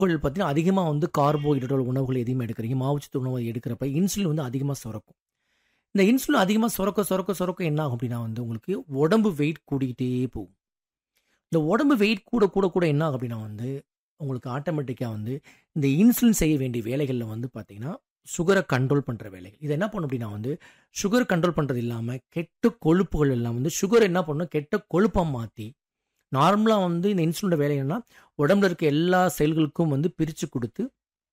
உணவுகள் பார்த்தீங்கன்னா அதிகமாக வந்து கார்போஹைட்ரேட் உணவுகள் எதையுமே எடுக்கிறீங்க மாவுச்சத்து உணவு எடுக்கிறப்ப இன்சுலின் வந்து அதிகமாக சுரக்கும் இந்த இன்சுலின் அதிகமாக சுரக்க சுரக்க சுரக்க என்ன ஆகும் அப்படின்னா வந்து உங்களுக்கு உடம்பு வெயிட் கூடிக்கிட்டே போகும் இந்த உடம்பு வெயிட் கூட கூட கூட என்ன ஆகும் அப்படின்னா வந்து உங்களுக்கு ஆட்டோமேட்டிக்காக வந்து இந்த இன்சுலின் செய்ய வேண்டிய வேலைகளில் வந்து பார்த்தீங்கன்னா சுகரை கண்ட்ரோல் பண்ணுற வேலைகள் இது என்ன பண்ணும் அப்படின்னா வந்து சுகர் கண்ட்ரோல் பண்ணுறது இல்லாமல் கெட்ட கொழுப்புகள் எல்லாம் வந்து சுகர் என்ன பண்ணும் கெட்ட கொழுப்பாக மாற்றி நார்மலாக வந்து இந்த இன்சுலினோட வேலை என்னன்னா உடம்புல இருக்க எல்லா செல்களுக்கும் வந்து பிரித்து கொடுத்து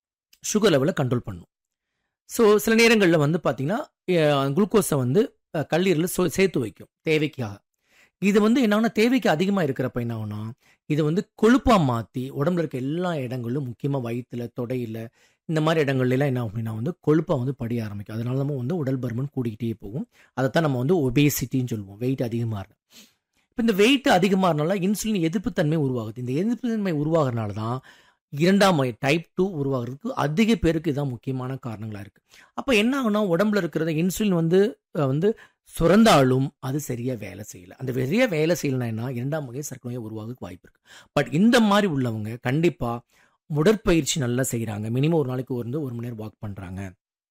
சுகர் லெவலை கண்ட்ரோல் பண்ணும் ஸோ சில நேரங்களில் வந்து பார்த்தீங்கன்னா குளுக்கோஸை வந்து அஹ், கல்லீரலில் சொ- சேர்த்து வைக்கும் தேவைக்காக இது வந்து என்னன்னா தேவைக்கு அதிகமாக இருக்கிறப்ப என்ன ஆகும்னா இது வந்து கொழுப்பாக மாற்றி உடம்புல இருக்க எல்லா இடங்களும் முக்கியமாக வயிற்றுல தொடையில் இந்த மாதிரி இடங்கள்ல எல்லாம் என்ன ஆகும் அப்படின்னா வந்து கொழுப்பாக வந்து படிய ஆரம்பிக்கும் அதனால நம்ம வந்து உடல் பருமன் கூடிக்கிட்டே போகும் அதைத்தான் நம்ம வந்து ஒபேசிட்டின்னு சொல்லுவோம் வெயிட் அதிகமாக இருக்கும் இப்போ இந்த வெயிட் அதிகமாக இருந்தால இன்சுலின் எதிர்ப்புத்தன்மை உருவாகுது இந்த எதிர்ப்புத்தன்மை உருவாகிறனால தான் இரண்டாம் வகை டைப் டூ உருவாகிறதுக்கு அதிக பேருக்கு இதான் முக்கியமான காரணங்களாக இருக்குது அப்போ என்ன ஆகும்னா உடம்புல இருக்கிறத இன்சுலின் வந்து அஹ், வந்து சுரந்தாலும் அது சரியா வேலை செய்யல அந்த சரியா வேலை செய்யலைன்னா இரண்டாம் வகை சர்க்கரை நோய் உருவாக வாய்ப்பு இருக்கு பட் இந்த மாதிரி உள்ளவங்க கண்டிப்பா உடற்பயிற்சி நல்லா செய்கிறாங்க மினிமம் ஒரு நாளைக்கு வந்து ஒரு மணி நேரம் வாக் பண்றாங்க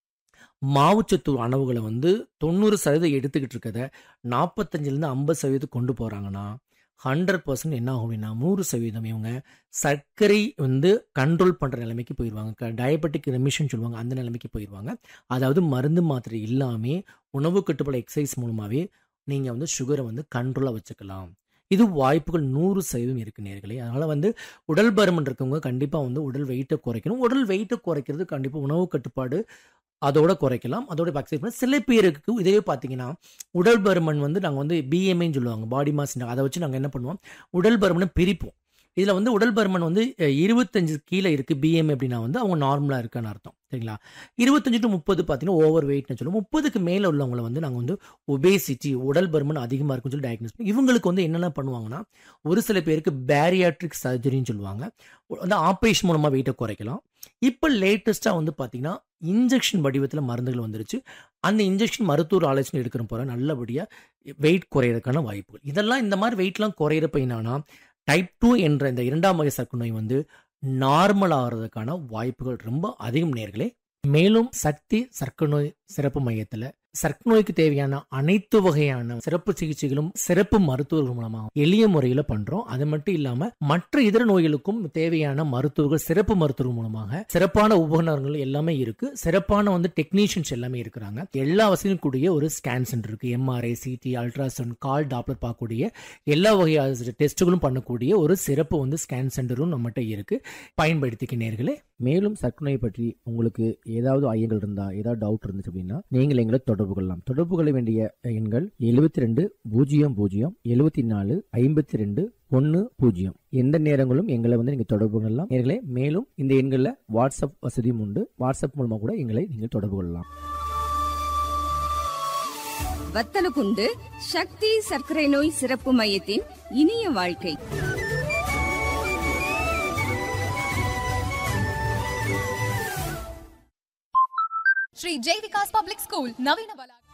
மாவுச்சத்து உணவுகளை வந்து தொண்ணூறு சதவீதம் எடுத்துக்கிட்டு இருக்கத நாற்பத்தஞ்சிலேருந்து ஐம்பது சதவீதம் கொண்டு போகிறாங்கன்னா ஹண்ட்ரட் பர்சன்ட் என்ன ஆகும் அப்படின்னா நூறு சதவீதம் இவங்க சர்க்கரை வந்து கண்ட்ரோல் பண்ணுற நிலைமைக்கு போயிடுவாங்க டயபெட்டிக் ரெமிஷன் சொல்லுவாங்க அந்த நிலைமைக்கு போயிடுவாங்க அதாவது மருந்து மாத்திரை இல்லாமே உணவு கட்டுப்பாடு எக்ஸசைஸ் மூலமாகவே நீங்கள் வந்து சுகரை வந்து கண்ட்ரோலாக வச்சுக்கலாம் இது வாய்ப்புகள் நூறு சதவீதம் இருக்கு நேர்களே அதனால வந்து உடல் பருமன் இருக்கவங்க கண்டிப்பாக வந்து உடல் வெயிட்டை குறைக்கணும் உடல் வெயிட்டை குறைக்கிறது கண்டிப்பாக உணவு கட்டுப்பாடு அதோட குறைக்கலாம் அதோட எக்ஸசைஸ் பண்ண சில பேருக்கு இதே பார்த்தீங்கன்னா உடல் பருமன் வந்து நாங்கள் வந்து பிஎம்ஐன்னு சொல்லுவாங்க பாடி மாஸ் அதை வச்சு நாங்கள் என்ன பண்ணுவோம் உடல் பருமனை பிரிப்போம் இதில் வந்து உடல் பருமன் வந்து அஹ், இருபத்தஞ்சு கீழே இருக்குது பிஎம் அப்படின்னா வந்து அவங்க நார்மலாக இருக்கான்னு அர்த்தம் சரிங்களா இருபத்தஞ்சு டு முப்பது பார்த்தீங்கன்னா ஓவர் வெயிட்னு சொல்லுவோம் முப்பதுக்கு மேலே உள்ளவங்களை வந்து நாங்கள் வந்து ஒபேசிட்டி உடல் பருமன் அதிகமாக இருக்குன்னு சொல்லி டயக்னோஸ் பண்ணி இவங்களுக்கு வந்து என்னென்ன பண்ணுவாங்கன்னா ஒரு சில பேருக்கு பேரியாட்ரிக் சர்ஜரின்னு சொல்லுவாங்க வந்து ஆப்ரேஷன் மூலமாக வெயிட்டை குறைக்கலாம் இப்போ லேட்டஸ்ட்டாக வந்து பார்த்தீங்கன்னா இன்ஜெக்ஷன் வடிவத்தில் மருந்துகள் வந்துருச்சு அந்த இன்ஜெக்ஷன் மருத்துவர் ஆலோசனை எடுக்கிற போகிற நல்லபடியாக வெயிட் குறையிறதுக்கான வாய்ப்புகள் இதெல்லாம் இந்த மாதிரி வெயிட்லாம் குறையிறப்ப என்னன்னா டைப் டூ என்ற இந்த இரண்டாம் வகை சர்க்கரை நோய் வந்து நார்மல் ஆகிறதுக்கான வாய்ப்புகள் ரொம்ப அதிகம் நேர்களே மேலும் சக்தி சர்க்கரை நோய் சிறப்பு மையத்தில் சர்க்கரை நோய்க்கு தேவையான அனைத்து வகையான சிறப்பு சிகிச்சைகளும் சிறப்பு மருத்துவர்கள் மூலமாக எளிய முறையில் பண்றோம் அது மட்டும் இல்லாம மற்ற இதர நோய்களுக்கும் தேவையான மருத்துவர்கள் சிறப்பு மருத்துவர்கள் மூலமாக சிறப்பான உபகரணங்கள் எல்லாமே இருக்கு சிறப்பான வந்து டெக்னீஷியன்ஸ் எல்லாமே இருக்கிறாங்க எல்லா வசதியும் கூடிய ஒரு ஸ்கேன் சென்டர் இருக்கு MRI CT ultrasound colour Doppler பார்க்கக்கூடிய எல்லா வகையான டெஸ்ட்டுகளும் பண்ணக்கூடிய ஒரு சிறப்பு வந்து ஸ்கேன் சென்டரும் நம்மகிட்ட இருக்கு பயன்படுத்திக்க நேர்களே மேலும் சர்க்கரை நோய் பற்றி உங்களுக்கு ஏதாவது ஐயங்கள் இருந்தா ஏதாவது டவுட் இருந்துச்சு அப்படின்னா நீங்கள் எங்களை தொடர்பு கொள்ளலாம் தொடர்பு கொள்ள வேண்டிய எண்கள் எழுபத்தி ரெண்டு பூஜ்ஜியம் பூஜ்ஜியம் எழுபத்தி நாலு ஐம்பத்தி ரெண்டு ஒன்று பூஜ்ஜியம் எந்த நேரங்களும் எங்களை வந்து நீங்கள் தொடர்பு கொள்ளலாம் நேர்களே மேலும் இந்த எண்களில் வாட்ஸ்அப் வசதியும் உண்டு வாட்ஸ்அப் மூலமாக கூட எங்களை நீங்கள் தொடர்பு கொள்ளலாம் வத்தலகுண்டு சக்தி சர்க்கரை நோய் சிறப்பு மையத்தின் இனிய வாழ்க்கை ಶ್ರೀ ಜೈ ವಿಕಾಸ್ ಪಬ್ಲಿಕ್ ಸ್ಕೂಲ್ ನವೀನ ಬಲ